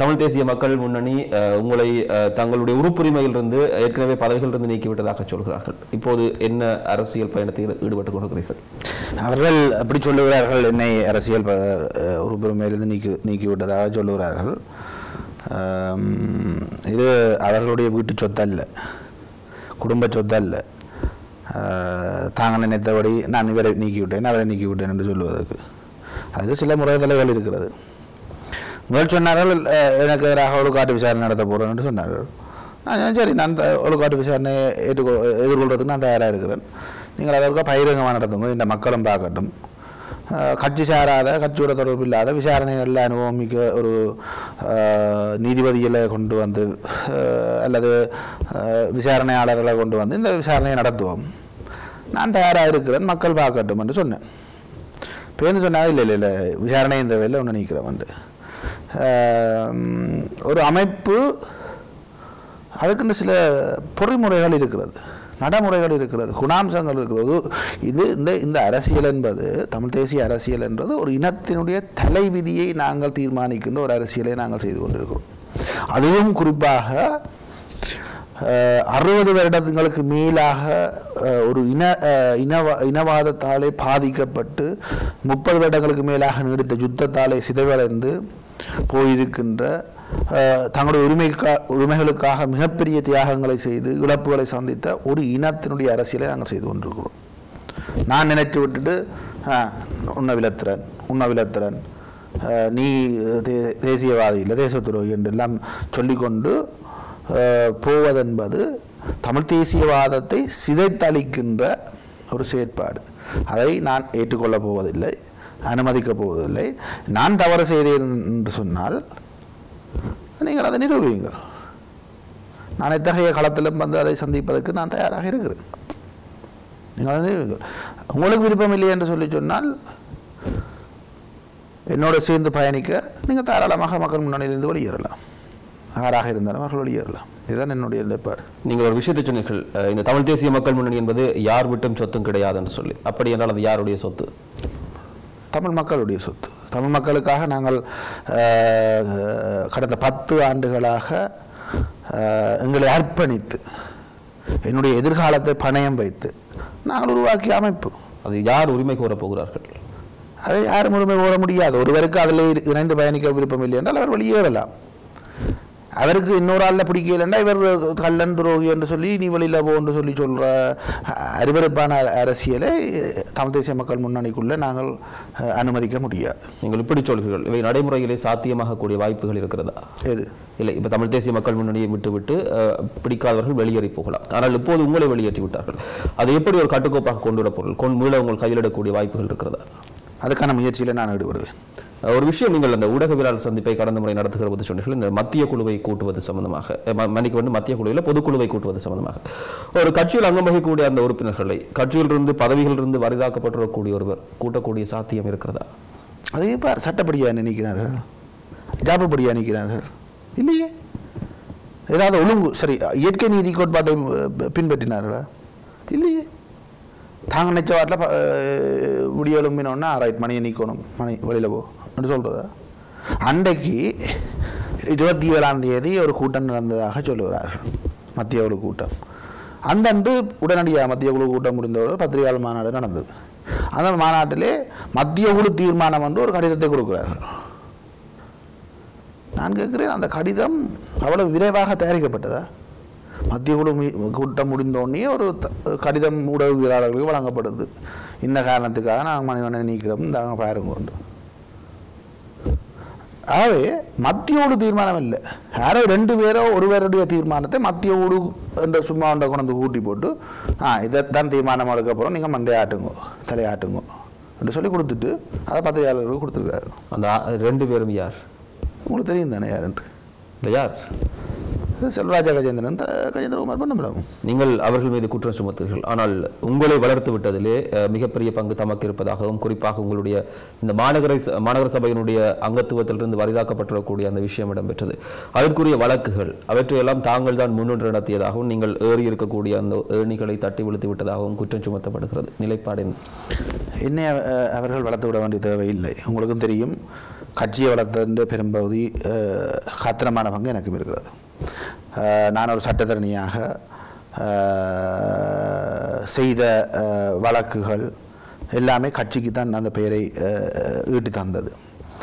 தமிழ் தேசிய மக்கள் முன்னணி அஹ், உங்களை அஹ், தங்களுடைய உறுப்புரிமையிலிருந்து ஏற்கனவே பதவிகளிலிருந்து நீக்கிவிட்டதாக சொல்கிறார்கள் இப்போது என்ன அரசியல் பயணத்தில் ஈடுபட்டுக் கொண்டிருக்கிறீர்கள் அவர்கள் அப்படி சொல்லுகிறார்கள் என்னை அரசியல் ப- அஹ், உறுப்புரிமையிலிருந்து நீக்கி நீக்கிவிட்டதாக சொல்லுகிறார்கள் ஆம், இது அவர்களுடைய வீட்டு சொத்து அல்ல குடும்ப சொத்து அல்ல ஆஹ், தாங்கள் நினைத்தபடி நான் இவரை நீக்கிவிட்டேன் அவரை நீக்கிவிட்டேன் என்று சொல்லுவதற்கு அதுக்கு சில முறைதலைகள் இருக்கிறது முதல் சொன்னார்கள் அஹ், எனக்கு எதிராக ஒழுக்காட்டு விசாரணை நடத்த போகிறேன் என்று சொன்னார்கள் நான் சொன்னேன், சரி நான் த- ஒழுக்காட்டு விசாரணையை ஏற்றுக்கொ எதிர்கொள்றதுக்கு நான் தயாராக இருக்கிறேன் நீங்கள் அதற்கு பகிரங்கமாக நடத்துங்க இந்த மக்களும் பார்க்கட்டும் அஹ், கட்சி சாராத கட்சியோட தொடர்பு இல்லாத விசாரணைகளில் அனுபவம் மிக்க ஒரு அஹ், நீதிபதிகளை கொண்டு வந்து அஹ், அல்லது அஹ், விசாரணையாளர்களை கொண்டு வந்து இந்த விசாரணையை நடத்துவோம் நான் தயாராக இருக்கிறேன் மக்கள் பார்க்கட்டும் என்று சொன்னேன் பேருந்து சொன்னாங்க இல்லை இல்லை இல்லை விசாரணை இந்த வேலை ஒன்று நீக்கிறவன் ஒரு அமைப்பு அதுக்குன்னு சில பொறிமுறைகள் இருக்கிறது நடைமுறைகள் இருக்கிறது குணாம்சங்கள் இருக்கிறது இது இந்த இந்த அரசியல் என்பது தமிழ் தேசிய அரசியல் என்பது ஒரு இனத்தினுடைய தலைவிதியை நாங்கள் தீர்மானிக்கின்ற ஒரு அரசியலை நாங்கள் செய்து கொண்டிருக்கிறோம் அதுவும் குறிப்பாக அறுபது வருடங்களுக்கு மேலாக அஹ், ஒரு இன அஹ், இனவா இனவாதத்தாலே பாதிக்கப்பட்டு முப்பது வருடங்களுக்கு மேலாக நீடித்த யுத்தத்தாலே சிதைவடைந்து போயிருக்கின்ற அஹ், தங்களுடைய உரிமைக்கா உரிமைகளுக்காக மிகப்பெரிய தியாகங்களை செய்து இழப்புகளை சந்தித்த ஒரு இனத்தினுடைய அரசியலை நாங்கள் செய்து கொண்டிருக்கிறோம் நான் நினைத்து விட்டுட்டு ஆ, உன்னை விலத்துறன் உன்னை விலத்துறன் அஹ், நீ தே- தேசியவாதி இல்லை தேச துரோகி என்று எல்லாம் சொல்லிக்கொண்டு அஹ், போவதென்பது தமிழ் தேசியவாதத்தை சிதைத்தளிக்கின்ற ஒரு செயற்பாடு அதை நான் ஏற்றுக்கொள்ளப் போவதில்லை அனுமதிக்கப் போவதில்லை நான் தவறு செய்தேன் என்று சொன்னால் நீங்கள் அதை நிரூபியுங்கள் நான் எத்தகைய களத்திலும் வந்து அதை சந்திப்பதற்கு நான் தயாராக இருக்கிறேன் நீங்கள் அதை நிரூபியுங்கள் உங்களுக்கு விருப்பம் இல்லை என்று சொல்லி சொன்னால் என்னோட சேர்ந்து பயணிக்க நீங்கள் தாராளமாக மக்கள் முன்னணியிலிருந்து வெளியேறலாம் யாராக இருந்தாலும் அவர்கள் வெளியேறலாம் இதுதான் என்னுடைய நிலைப்பாடு நீங்கள் ஒரு விஷயத்தை சொன்னீர்கள் அஹ், இந்த தமிழ் தேசிய மக்கள் முன்னணி என்பது யார் விட்டும் சொத்தும் கிடையாதுன்னு சொல்லி அப்படி என்றால் அது யாருடைய சொத்து தமிழ் மக்களுடைய சொத்து தமிழ் மக்களுக்காக நாங்கள் அஹ், கடந்த பத்து ஆண்டுகளாக அஹ், எங்களை அர்ப்பணித்து என்னுடைய எதிர்காலத்தை பணயம் வைத்து நாங்கள் உருவாக்கிய அமைப்பு அது யார் உரிமை கோரப் போகிறார்கள் அதை யாரும் உரிமை கோர முடியாது ஒருவருக்கு அதில் இரு- இணைந்து பயணிக்க விருப்பம் இல்லை என்றால் அவர் வெளியேறலாம் அவருக்கு இன்னொரு ஆளில் பிடிக்கலைன்னா இவர் கள்ளன் துரோகி என்று சொல்லி நீ வெளியில் போ என்று சொல்லி சொல்கிற அறிவறுப்பான அரசியலை தமிழ் தேசிய மக்கள் முன்னணிக்குள்ளே நாங்கள் அஹ், அனுமதிக்க முடியாது நீங்கள் இப்படி சொல்கிறீர்கள் இவை நடைமுறையிலே சாத்தியமாகக்கூடிய வாய்ப்புகள் இருக்கிறதா எது இல்லை இப்போ தமிழ் தேசிய மக்கள் முன்னணியை விட்டுவிட்டு அஹ், பிடிக்காதவர்கள் வெளியேறி போகலாம் ஆனால் இப்போது உங்களை வெளியேற்றி விட்டார்கள் அதை எப்படி ஒரு கட்டுக்கோப்பாக கொண்டு வர பொருள் கொண்டு மீள உங்கள் கையிலிடக்கூடிய வாய்ப்புகள் இருக்கிறதா அதுக்கான முயற்சியில் நான் ஈடுபடுவேன் அஹ், ஒரு விஷயம் நீங்கள் அந்த ஊடகவியலாளர் சந்திப்பை கடந்த முறை நடத்துகிற போது சொன்னீர்கள் இந்த மத்திய குழுவை கூட்டுவது சம்பந்தமாக அஹ், ம- மன்னிக்க வேண்டும் மத்திய குழுவில் பொதுக்குழுவை கூட்டுவது சம்பந்தமாக ஒரு கட்சியில் அங்கம் வகிக்கக்கூடிய அந்த உறுப்பினர்களை கட்சியிலிருந்து பதவிகளிலிருந்து வரிதாக்கப்பட்டிருக்கக்கூடிய ஒருவர் கூட்டக்கூடிய சாத்தியம் இருக்கிறதா அதை இப்போ சட்டப்படியாக நினைக்கிறார்கள் ஜாபப்படியாக நினைக்கிறார்கள் இல்லையே ஏதாவது ஒழுங்கு சரி இயற்கை நீதி கோட்பாட்டை அஹ், பின்பற்றினார்களா இல்லையே தாங்க நினைச்ச வாட்டில் விடிய எழும்பினோன்னா ரைட் மணியை நீக்கணும் மணி வெளியில் போ அப்படின்னு சொல்கிறதா அன்றைக்கு இருபத்தி ஏழாம் தேதி ஒரு கூட்டம் நடந்ததாக சொல்லுகிறார்கள் மத்திய குழு கூட்டம் அந்த அன்று உடனடியாக மத்திய குழு கூட்டம் முடிந்தவுடன் பத்திரிகையாளர் மாநாடு நடந்தது அந்த மாநாட்டிலே மத்திய குழு தீர்மானம் என்று ஒரு கடிதத்தை கொடுக்கிறார்கள் நான் கேட்கிறேன் அந்த கடிதம் அவ்வளவு விரைவாக தயாரிக்கப்பட்டதா மத்திய குழு மீ- கூட்டம் முடிந்தோடனே ஒரு த- கடிதம் ஊடகவியலாளர்களுக்கு வழங்கப்படுது இந்த காரணத்துக்காக நாங்கள் மணிவண்ணனை நீக்கிறோம் இந்த பாருங்க கொண்டு ஆகவே மத்திய குழு தீர்மானம் இல்லை யாரோ ரெண்டு பேரோ ஒருவருடைய தீர்மானத்தை மத்திய குழு என்ற சும்மா ஒன்றை கொண்டு வந்து கூட்டி போட்டு ஆ இதைத்தான் தீர்மானம் எடுக்க போகிறோம் நீங்கள் மண்டே ஆட்டுங்க தலையாட்டுங்க என்று சொல்லி கொடுத்துட்டு அதை பத்திரிகையாளர்களுக்கு கொடுத்துருக்காரு அந்த ஆ- ரெண்டு பேரும் யார் உங்களுக்கு தெரியும் தானே யாருன்ட்டு இல்லை யார் இது செல்வராஜா கஜேந்திரன் த- கஜேந்திரகுமார் பண்ணப்படும் நீங்கள் அவர்கள் மீது குற்றம் சுமத்துகிறீர்கள் ஆனால் உங்களை வளர்த்து விட்டதிலே அஹ், மிகப்பெரிய பங்கு தமக்கு இருப்பதாகவும் குறிப்பாக உங்களுடைய இந்த மாநகர ச- மாநகர சபையினுடைய அங்கத்துவத்திலிருந்து வரிதாக்கப்பட்டிருக்கக்கூடிய அந்த விஷயம் இடம்பெற்றது அதற்குரிய வழக்குகள் அவற்றையெல்லாம் தாங்கள் தான் முன்னின்று நடத்தியதாகவும் நீங்கள் ஏறி இருக்கக்கூடிய அந்த ஏணிகளை தட்டி விழுத்து விட்டதாகவும் குற்றம் சுமத்தப்படுகிறது நிலைப்பாடு என்ன? என்னை அவ- அவர்கள் வளர்த்து விட வேண்டிய தேவையில்லை உங்களுக்கும் தெரியும் கட்சியை வளர்த்ததிൻ്റെ பெரும்பகுதி அஹ், காத்திரமான பங்கு எனக்கும் இருக்கிறது அஹ், நான் ஒரு சட்டத்தரணியாக அஹ், செய்த அஹ், வழக்குகள் எல்லாமே கட்சிக்கு தான் அந்த பெயரை அஹ், ஈட்டி தந்தது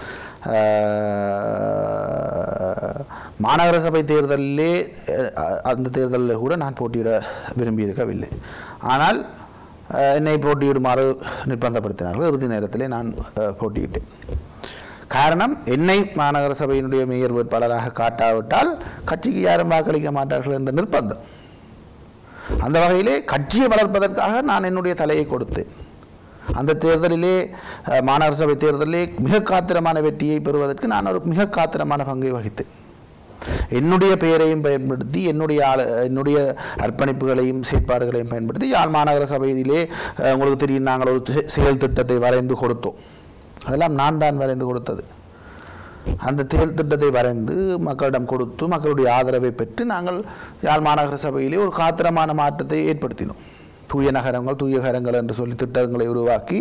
அஹ், மாநகர சபை தேர்தலிலே அஹ், அந்த தேர்தலில் கூட நான் போட்டியிட விரும்பியிருக்கவில்லை ஆனால் அஹ், என்னை போட்டியிடுமாறு நிர்பந்தப்படுத்தினார்கள் இறுதி நேரத்திலே நான் அஹ், போட்டியிட்டேன் காரணம் என்னை மாநகர சபையினுடைய மேயர் வேட்பாளராக காட்டாவிட்டால் கட்சிக்கு யாரும் வாக்களிக்க மாட்டார்கள் என்ற நிர்பந்தம் அந்த வகையிலே கட்சியை வளர்ப்பதற்காக நான் என்னுடைய தலையை கொடுத்தேன் அந்த தேர்தலிலே அஹ், மாநகர சபை தேர்தலிலே மிக காத்திரமான வெற்றியை பெறுவதற்கு நான் ஒரு மிக காத்திரமான பங்கை வகித்தேன் என்னுடைய பெயரையும் பயன்படுத்தி என்னுடைய ஆள- என்னுடைய அர்ப்பணிப்புகளையும் செயற்பாடுகளையும் பயன்படுத்தி யாழ் மாநகர சபையிலே அஹ், உங்களுக்கு தெரியும் நாங்கள் ஒரு செ- செயல் திட்டத்தை வரைந்து கொடுத்தோம் அதெல்லாம் நான் தான் வரைந்து கொடுத்தது அந்த செயல் திட்டத்தை வரைந்து மக்களிடம் கொடுத்து மக்களுடைய ஆதரவை பெற்று நாங்கள் யாழ் மாநகர சபையிலே ஒரு காத்திரமான மாற்றத்தை ஏற்படுத்தினோம் தூய நகரங்கள் தூய கரங்கள் என்று சொல்லி திட்டங்களை உருவாக்கி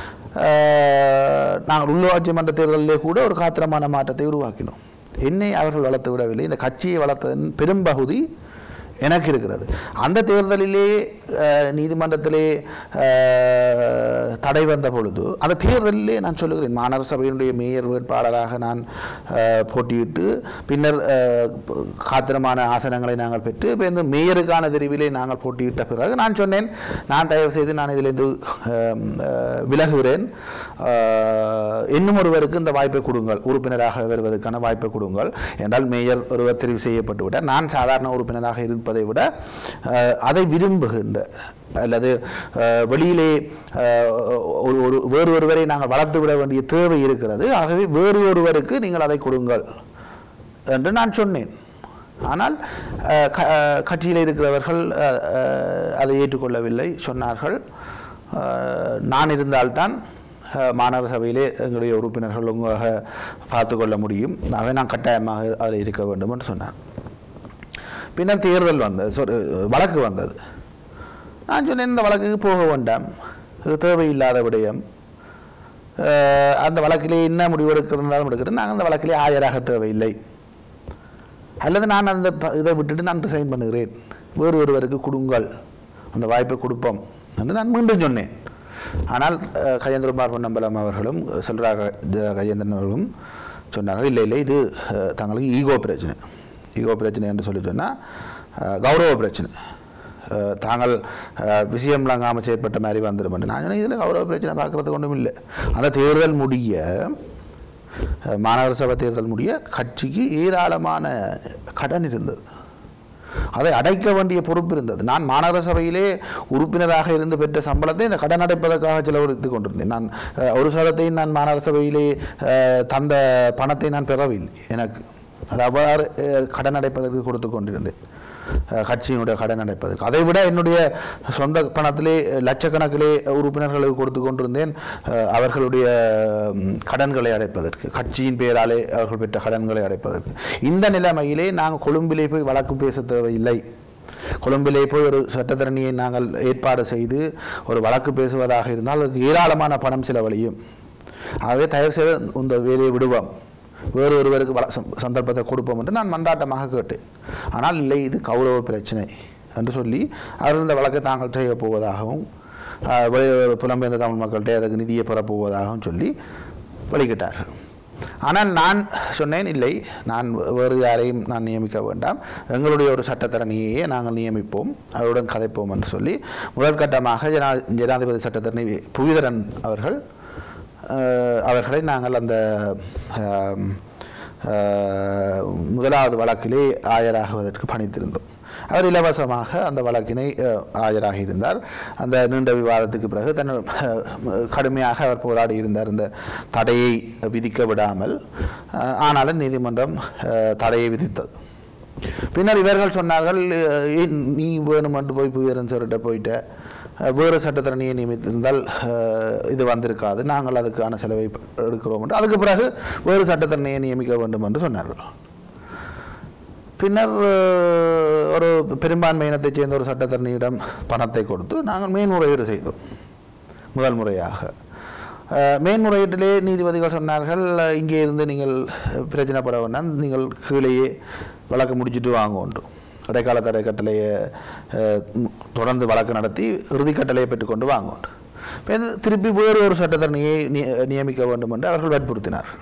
ஆஹ், நாங்கள் உள்ளாட்சி மன்ற தேர்தலிலே கூட ஒரு காத்திரமான மாற்றத்தை உருவாக்கினோம் என்னை அவர்கள் வளர்த்து விடவில்லை இந்த கட்சியை வளர்த்ததன் பெரும்பகுதி எனக்கு இருக்கிறது அந்த தேர்தலிலே அஹ், நீதிமன்றத்திலே அஹ், தடை வந்த பொழுது அந்த தேர்தலிலே நான் சொல்லுகிறேன் மாநகர சபையினுடைய மேயர் வேட்பாளராக நான் அஹ், போட்டியிட்டு பின்னர் அஹ், காத்திரமான ஆசனங்களை நாங்கள் பெற்று இப்போ இந்த மேயருக்கான தெரிவிலே நாங்கள் போட்டியிட்ட பிறகு நான் சொன்னேன் நான் தயவு செய்து நான் இதிலிருந்து அஹ், அஹ், விலகுகிறேன் அஹ், இன்னும் ஒருவருக்கு இந்த வாய்ப்பை கொடுங்கள் உறுப்பினராக வருவதற்கான வாய்ப்பை கொடுங்கள் என்றால் மேயர் ஒருவர் தெரிவு செய்யப்பட்டு விட்டார் நான் சாதாரண உறுப்பினராக இருப்பதை விட அஹ், அதை விரும்புகின்ற அல்லது அஹ், வெளியிலே அஹ், ஒரு ஒரு வேறு ஒருவரை நாங்கள் வளர்த்து விட வேண்டிய தேவை இருக்கிறது ஆகவே வேறு ஒருவருக்கு நீங்கள் அதை கொடுங்கள் என்று நான் சொன்னேன் ஆனால் அஹ், க- அஹ், கட்சியில் இருக்கிறவர்கள் அஹ், அஹ், அதை ஏற்றுக்கொள்ளவில்லை சொன்னார்கள் அஹ், நான் இருந்தால்தான் அஹ், மாநகர சபையிலே எங்களுடைய உறுப்பினர்கள் உங்களாக பார்த்து கொள்ள முடியும் ஆகவே நான் கட்டாயமாக அதில் இருக்க வேண்டும் என்று சொன்னார் பின்னர் தேர்தல் வந்தது சொ- வழக்கு வந்தது நான் சொன்னேன் இந்த வழக்குக்கு போக வேண்டாம் இது தேவையில்லாத விடயம் அஹ், அந்த வழக்கிலே என்ன முடிவு எடுக்கிறனாலும் எடுக்கிறேன் நாங்கள் அந்த வழக்கிலே ஆஜராக தேவையில்லை அல்லது நான் அந்த ப- இதை விட்டுட்டு நான் ரிசைன் பண்ணுகிறேன் வேறு ஒருவருக்கு கொடுங்கள் அந்த வாய்ப்பை கொடுப்போம் என்று நான் மீண்டும் சொன்னேன் ஆனால் அஹ், கஜேந்திரகுமார் பொன்னம்பலம் அவர்களும் செல்வரா க- ஜ- கஜேந்திரன் அவர்களும் சொன்னார்கள் இல்லை இல்லை இது அஹ், தங்களுக்கு ஈகோ பிரச்சனை ஈகோ பிரச்சனை என்று சொல்லி சொன்னால் கௌரவ பிரச்சனை அஹ், தாங்கள் அஹ், விஷயம் விளங்காமல் செயற்பட்ட மாதிரி வந்துடும் என்று நான் சொன்னேன் இதில் கௌரவ பிரச்சனை பார்க்குறதுக்கு ஒன்றும் இல்லை அந்த தேர்தல் முடிய அஹ், மாநகர சபை தேர்தல் முடிய கட்சிக்கு ஏராளமான கடன் இருந்தது அதை அடைக்க வேண்டிய பொறுப்பு இருந்தது நான் மாநகர சபையிலே உறுப்பினராக இருந்து பெற்ற சம்பளத்தை இந்த கடன் அடைப்பதற்காக செலவழித்து கொண்டிருந்தேன் நான் அஹ், ஒரு சதத்தையும் நான் மாநகர சபையிலே அஹ், தந்த பணத்தை நான் பெறவில்லை எனக்கு அது அவ்வாறு அஹ், கடன் அடைப்பதற்கு கொடுத்து கொண்டிருந்தேன் அஹ், கட்சியினுடைய கடன் அடைப்பதற்கு அதை விட என்னுடைய சொந்த பணத்திலே லட்சக்கணக்கிலே உறுப்பினர்களுக்கு கொடுத்து கொண்டிருந்தேன் அஹ், அவர்களுடைய ம், கடன்களை அடைப்பதற்கு கட்சியின் பெயராலே அவர்கள் பெற்ற கடன்களை அடைப்பதற்கு இந்த நிலைமையிலே நாங்கள் கொழும்பிலே போய் வழக்கு பேச தேவையில்லை கொழும்பிலே போய் ஒரு சட்டத்தரணியை நாங்கள் ஏற்பாடு செய்து ஒரு வழக்கு பேசுவதாக இருந்தால் அதுக்கு ஏராளமான பணம் செலவழியும் ஆகவே தயவு செய்து இந்த வேலையை விடுவோம் வேறு ஒருவருக்கு வள சந்த- சந்தர்ப்பத்தை கொடுப்போம் என்று நான் மன்றாட்டமாக கேட்டேன் ஆனால் இல்லை இது கௌரவ பிரச்சனை என்று சொல்லி அவர்கள் இந்த வழக்கை தாங்கள் செய்ய போவதாகவும் ஆஹ், வெளி- புலம்பெயர்ந்த தமிழ் மக்கள்கிட்ட அதுக்கு நிதியை பெறப்போவதாகவும் சொல்லி வெளியிட்டார்கள் ஆனால் நான் சொன்னேன் இல்லை நான் வே- வேறு யாரையும் நான் நியமிக்க வேண்டாம் எங்களுடைய ஒரு சட்டத்தரணியையே நாங்கள் நியமிப்போம் அவருடன் கதைப்போம் என்று சொல்லி முதற்கட்டமாக ஜனா ஜனாதிபதி சட்டத்தரணி புவிதரன் அவர்கள் அஹ், அவர்களை நாங்கள் அந்த ஆம், அஹ், முதலாவது வழக்கிலே ஆஜராகுவதற்கு பணித்திருந்தோம் அவர் இலவசமாக அந்த வழக்கினை அஹ், ஆஜராகி இருந்தார் அந்த நீண்ட விவாதத்துக்கு பிறகு தன் அஹ், கடுமையாக அவர் போராடி இருந்தார் இந்த தடையை விதிக்க விடாமல் அஹ், ஆனாலும் நீதிமன்றம் அஹ், தடையை விதித்தது பின்னர் இவர்கள் சொன்னார்கள் அஹ், ஏன் நீ வேணுமென்று போய் புயரன் சார்கிட்ட போயிட்ட அஹ், வேறு சட்டத்தரணியை நியமித்திருந்தால் அஹ், இது வந்திருக்காது நாங்கள் அதுக்கான செலவை எடுக்கிறோம் என்று அதுக்கு பிறகு வேறு சட்டத்தரணியை நியமிக்க வேண்டும் என்று சொன்னார்கள் பின்னர் அஹ், ஒரு பெரும்பான்மை இனத்தைச் சேர்ந்த ஒரு சட்டத்தரணியிடம் பணத்தை கொடுத்து நாங்கள் மேன்முறையீடு செய்தோம் முதல் முறையாக அஹ், மேன்முறையீட்டிலே நீதிபதிகள் சொன்னார்கள் அஹ், இங்கே இருந்து நீங்கள் பிரச்சனைப்பட வேண்டாம் நீங்கள் கீழேயே வழக்கு முடிச்சிட்டு வாங்க உண்டு இடைக்கால தடை கட்டளையை அஹ், ம், தொடர்ந்து வழக்கு நடத்தி இறுதி கட்டளையை பெற்றுக்கொண்டு வாங்க உண்டு இப்போ இது திருப்பி வேறு ஒரு சட்டத்தரணியை நி- நியமிக்க வேண்டும் என்று அவர்கள் வற்புறுத்தினார்கள்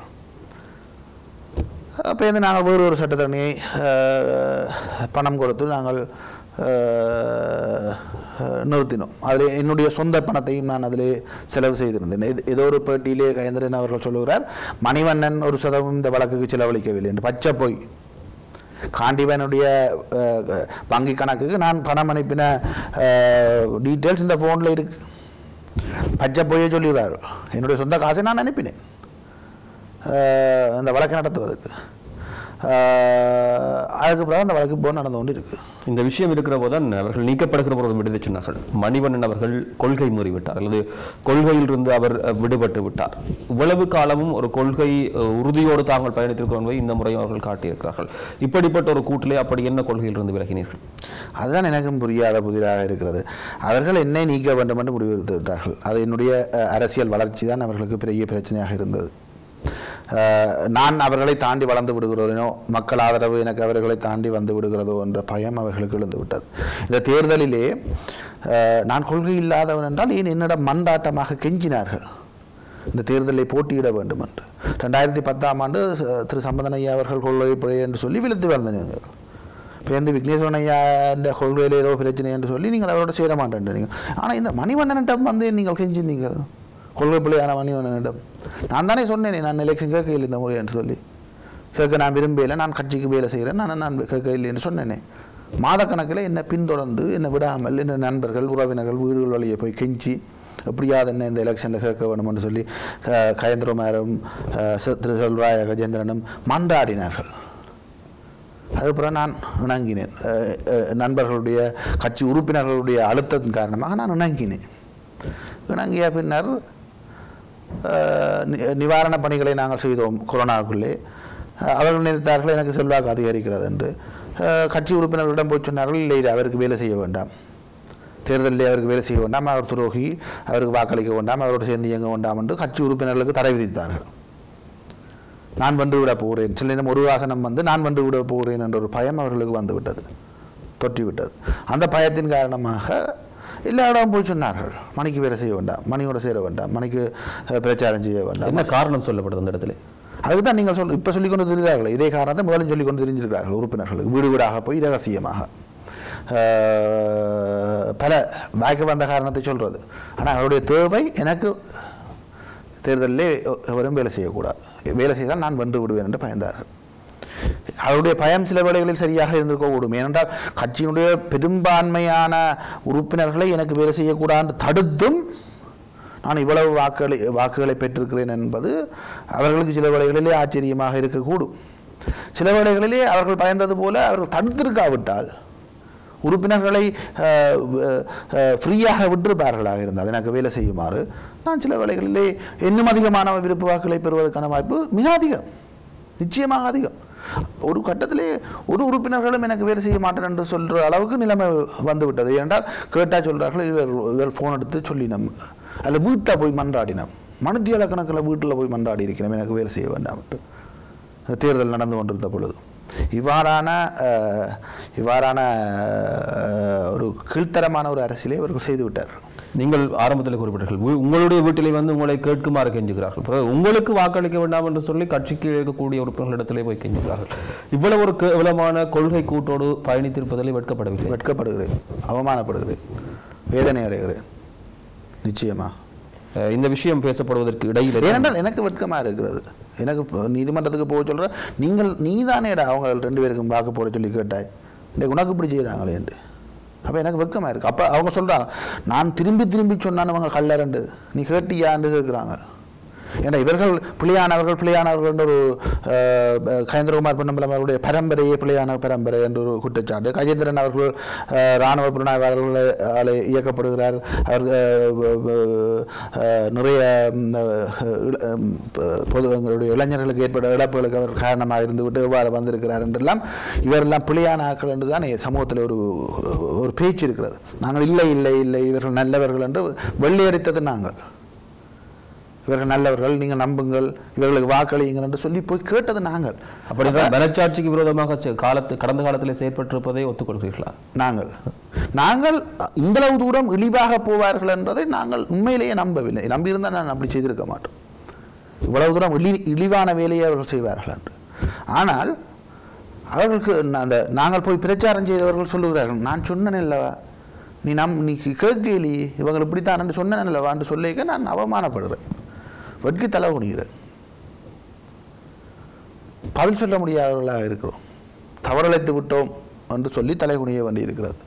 அப்போ வந்து நாங்கள் வேறு ஒரு சட்டத்தரணியை அஹ், பணம் கொடுத்து நாங்கள் அஹ், அஹ், நிறுத்தினோம் அதில் என்னுடைய சொந்த பணத்தையும் நான் அதிலே செலவு செய்திருந்தேன் இது ஏதோ ஒரு பேட்டியிலே கயந்திரன் அவர்கள் சொல்லுகிறார் மணிவண்ணன் ஒரு சதவீதம் இந்த வழக்குக்கு செலவழிக்கவில்லை என்று பச்சை பொய் காண்டிவனுடைய அஹ், வங்கி கணக்குக்கு நான் பணம் அனுப்பின டீட்டெயில்ஸ் இந்த ஃபோனில் இருக்கு பச்சை பொய்யை சொல்லிடுறாரு என்னுடைய சொந்த காசை நான் அனுப்பினேன் அஹ், அந்த வழக்கை நடத்துவதற்கு அஹ், அதுக்கு பிறகு அந்த வழக்கு இப்போ நடந்து கொண்டு இருக்கு இந்த விஷயம் இருக்கிற போதுதான் அவர்கள் நீக்கப்படுகிற போது விடுதலை சொன்னார்கள் மணிவண்ணன் அவர்கள் கொள்கை மீறிவிட்டார் அல்லது கொள்கையிலிருந்து அவர் அஹ், விடுபட்டு விட்டார் இவ்வளவு காலமும் ஒரு கொள்கை அஹ், உறுதியோடு தாங்கள் பயணித்திருக்கிறோம் என்பதை இந்த முறையும் அவர்கள் காட்டியிருக்கிறார்கள் இப்படிப்பட்ட ஒரு கூட்டிலே அப்படி என்ன கொள்கையிலிருந்து விலகினீர்கள் அதுதான் எனக்கும் புரியாத புதிராக இருக்கிறது அவர்கள் என்னை நீக்க வேண்டும் என்று முடிவெடுத்து விட்டார்கள் அது என்னுடைய அஹ், அரசியல் வளர்ச்சி தான் அவர்களுக்கு பெரிய பிரச்சனையாக இருந்தது அஹ், நான் அவர்களை தாண்டி வளர்ந்து விடுகிறேனோ மக்கள் ஆதரவு எனக்கு அவர்களை தாண்டி வந்து விடுகிறதோ என்ற பயம் அவர்களுக்கு எழுந்து விட்டது இந்த தேர்தலிலே அஹ், நான் கொள்கை இல்லாதவன் என்றால் ஏன் என்னிடம் மண்டாட்டமாக கெஞ்சினார்கள் இந்த தேர்தலை போட்டியிட வேண்டும் என்று ரெண்டாயிரத்தி பத்தாம் ஆண்டு ச- திரு சம்பந்தன் ஐயா அவர்கள் கொள்கை பிழை என்று சொல்லி விழுத்து வந்தீங்க இப்போ வந்து விக்னேஸ்வரன் ஐயா இந்த கொள்கையில் ஏதோ பிரச்சனை என்று சொல்லி நீங்கள் அவரோட சேர மாட்டேன்றீங்க ஆனால் இந்த மணிவண்ணனிடம் வந்து நீங்கள் கெஞ்சிருந்தீங்க கொள்கை பிள்ளையான மணிவண்ணனிடம் நான் தானே சொன்னேனே நான் எலெக்ஷன் கேட்கல இந்த முறை என்று சொல்லி கேட்க நான் விரும்பல நான் கட்சிக்கு வேலை செய்கிறேன் நான் நான் கேட்க இல்லைன்னு சொன்னேனே மாதக்கணக்கில் என்னை பின்தொடர்ந்து என்னை விடாமல் என்ன நண்பர்கள் உறவினர்கள் வீடுகள் வழியே போய் கெஞ்சி எப்படியாவது என்ன இந்த எலெக்ஷனில் கேட்க வேணும்னு சொல்லி அஹ், கயந்திரமாரும் அஹ், செ- திரு செல்வராய கஜேந்திரனும் மன்றாடினார்கள் அதுக்கப்புறம் நான் இணங்கினேன் அஹ், அஹ், நண்பர்களுடைய கட்சி உறுப்பினர்களுடைய அழுத்தத்தின் காரணமாக நான் இணங்கினேன் இணங்கிய பின்னர் அஹ், நி- நிவாரணப் பணிகளை நாங்கள் செய்தோம் கொரோனாவுக்குள்ளே அஹ், அவர்கள் நினைத்தார்கள் எனக்கு செல்வாக்கு அதிகரிக்கிறது என்று அஹ், கட்சி உறுப்பினர்களிடம் போய் சொன்னார்கள் இல்லை இல்லை அவருக்கு வேலை செய்ய வேண்டாம் தேர்தலில் அவருக்கு வேலை செய்ய வேண்டாம் அவர் துரோகி அவருக்கு வாக்களிக்க வேண்டாம் அவரோடு சேர்ந்து இயங்க வேண்டாம் என்று கட்சி உறுப்பினர்களுக்கு தடை விதித்தார்கள் நான் வென்று விட போகிறேன் சில நேரம் ஒரு ஆசனம் வந்து நான் வென்று விட போகிறேன் என்ற ஒரு பயம் அவர்களுக்கு வந்து விட்டது தொற்றி விட்டது அந்த பயத்தின் காரணமாக எல்லா இடம் போய் சொன்னார்கள் மணிக்கு வேலை செய்ய வேண்டாம் மணியோட சேர வேண்டாம் மணிக்கு அஹ், பிரச்சாரம் செய்ய வேண்டாம் என்ன காரணம் சொல்லப்படுது அந்த இடத்துல அதுதான் நீங்கள் சொல் இப்போ சொல்லிக் கொண்டு தெரிகிறார்கள் இதே காரணத்தை முதலும் சொல்லிக் கொண்டு தெரிஞ்சிருக்கிறார்கள் உறுப்பினர்களுக்கு வீடு வீடாக போய் ரகசியமாக அஹ், பல வாய்க்கு வந்த காரணத்தை சொல்கிறது ஆனால் அவருடைய தேவை எனக்கு தேர்தலிலே எவரும் வேலை செய்யக்கூடாது வேலை செய்தால் நான் வென்று விடுவேன் என்று பயந்தார்கள் அவருடைய பயம் சில வேளைகளில் சரியாக இருந்திருக்கக்கூடும் ஏனென்றால் கட்சியினுடைய பெரும்பான்மையான உறுப்பினர்களை எனக்கு வேலை செய்யக்கூடாது என்று தடுத்தும் நான் இவ்வளவு வாக்குகளை வாக்குகளை பெற்றிருக்கிறேன் என்பது அவர்களுக்கு சில வேளைகளிலே ஆச்சரியமாக இருக்கக்கூடும் சில வேளைகளிலே அவர்கள் பயந்தது போல அவர்கள் தடுத்திருக்காவிட்டால் உறுப்பினர்களை அஹ், அஹ், ஃப்ரீயாக விட்டிருப்பார்களாக இருந்தால் எனக்கு வேலை செய்யுமாறு நான் சில வேளைகளிலே இன்னும் அதிகமான விருப்பு வாக்குகளை பெறுவதற்கான வாய்ப்பு மிக அதிகம் நிச்சயமாக அதிகம் ஒரு கட்டத்திலே ஒரு உறுப்பினர்களும் எனக்கு வேலை செய்ய மாட்டேன் என்று சொல்கிற அளவுக்கு நிலைமை வந்து விட்டது ஏனென்றால் கேட்டால் சொல்கிறார்கள் இவர் இவர் ஃபோன் எடுத்து சொல்லினோம் அல்ல வீட்டில் போய் மன்றாடினோம் மனுத்தியால கணக்கில் வீட்டில் போய் மன்றாடி இருக்கிறோம் எனக்கு வேலை செய்ய வேண்டாம் என்று தேர்தல் நடந்து கொண்டிருந்த பொழுது இவ்வாறான அஹ், இவ்வாறான அஹ், ஒரு கீழ்த்தரமான ஒரு அரசியலை இவர்கள் செய்து விட்டார் நீங்கள் ஆரம்பத்தில் குறிப்பிட்டீர்கள் உ- உங்களுடைய வீட்டிலே வந்து உங்களை கேட்குமாறு கெஞ்சுகிறார்கள் பிறகு உங்களுக்கு வாக்களிக்க வேண்டாம் என்று சொல்லி கட்சிக்கு இருக்கக்கூடிய உறுப்பினர்களிடத்திலே போய் கெஞ்சுகிறார்கள் இவ்வளவு ஒரு கேவலமான கொள்கை கூட்டோடு பயணித்திருப்பதிலே வெட்கப்படவில்லை வெட்கப்படுகிறேன் அவமானப்படுகிறேன் வேதனை அடைகிறேன் நிச்சயமா அஹ் இந்த விஷயம் பேசப்படுவதற்கு இடையில் ஏனென்றால் எனக்கு வெட்கமாக இருக்கிறது எனக்கு இப்போ நீதிமன்றத்துக்கு போக சொல்கிற நீங்கள் நீதானேடா அவங்க ரெண்டு பேருக்கும் வாக்கு போட சொல்லி கேட்டாய் இந்த உனக்கு இப்படி செய்கிறாங்களே என்று அப்போ எனக்கு வெட்கமாக இருக்குது அப்போ அவங்க சொல்கிறாங்க நான் திரும்பி திரும்பி சொன்னான் அவங்க கல்லறண்டு நீ கேட்டியான்னு கேட்குறாங்க ஏன்னா இவர்கள் பிள்ளையானவர்கள் பிள்ளையானவர்கள் என்ற ஒரு அஹ், அஹ், கஜேந்திரகுமார் பொன்னம்பலம் அவர்களுடைய பரம்பரையே பிள்ளையான பரம்பரை என்ற ஒரு குற்றச்சாட்டு கஜேந்திரன் அவர்கள் அஹ், இராணுவ புலனாய்வாளர்களால் இயக்கப்படுகிறார் அவர் அஹ், அஹ், நிறைய ம், அஹ், இள- ம், ப- பொது எங்களுடைய இளைஞர்களுக்கு ஏற்பட்ட இழப்புகளுக்கு அவர் காரணமாக இருந்துவிட்டு எவ்வாறு வந்திருக்கிறார் என்றெல்லாம் இவரெல்லாம் பிள்ளையான ஆட்கள் என்று தான் சமூகத்தில் ஒரு ஒரு பேச்சு இருக்கிறது நாங்கள் இல்லை இல்லை இல்லை இவர்கள் நல்லவர்கள் என்று வெள்ளையடித்தது நாங்கள் இவர்கள் நல்லவர்கள் நீங்கள் நம்புங்கள் இவர்களுக்கு வாக்களியுங்கள் என்று சொல்லி போய் கேட்டது நாங்கள் அப்படி என்றால் மனச்சாட்சிக்கு விரோதமாக செ- காலத்து கடந்த காலத்தில் செயற்பட்டிருப்பதை ஒத்துக்கொள்கிறீர்களா நாங்கள் நாங்கள் இந்தளவு தூரம் இழிவாக போவார்கள் என்றதை நாங்கள் உண்மையிலேயே நம்பவில்லை நம்பியிருந்தால் நான் அப்படி செய்திருக்க மாட்டோம் இவ்வளவு தூரம் இழி இழிவான வேலையை அவர்கள் செய்வார்கள் என்று ஆனால் அவர்களுக்கு ந- அந்த நாங்கள் போய் பிரச்சாரம் செய்தவர்கள் சொல்லுகிறார்கள் நான் சொன்னேன் அல்லவா நீ நம் நீ கேட்கலையே இவங்க இப்படித்தான் என்று சொன்னேன் அல்லவான்னு சொல்லிக்க நான் அவமானப்படுறேன் வெட்கி தலை குனிகிறேன் பதில் சொல்ல முடியாதவர்களாக இருக்கிறோம் தவறழைத்து விட்டோம் என்று சொல்லி தலை குனிய வேண்டி இருக்கிறது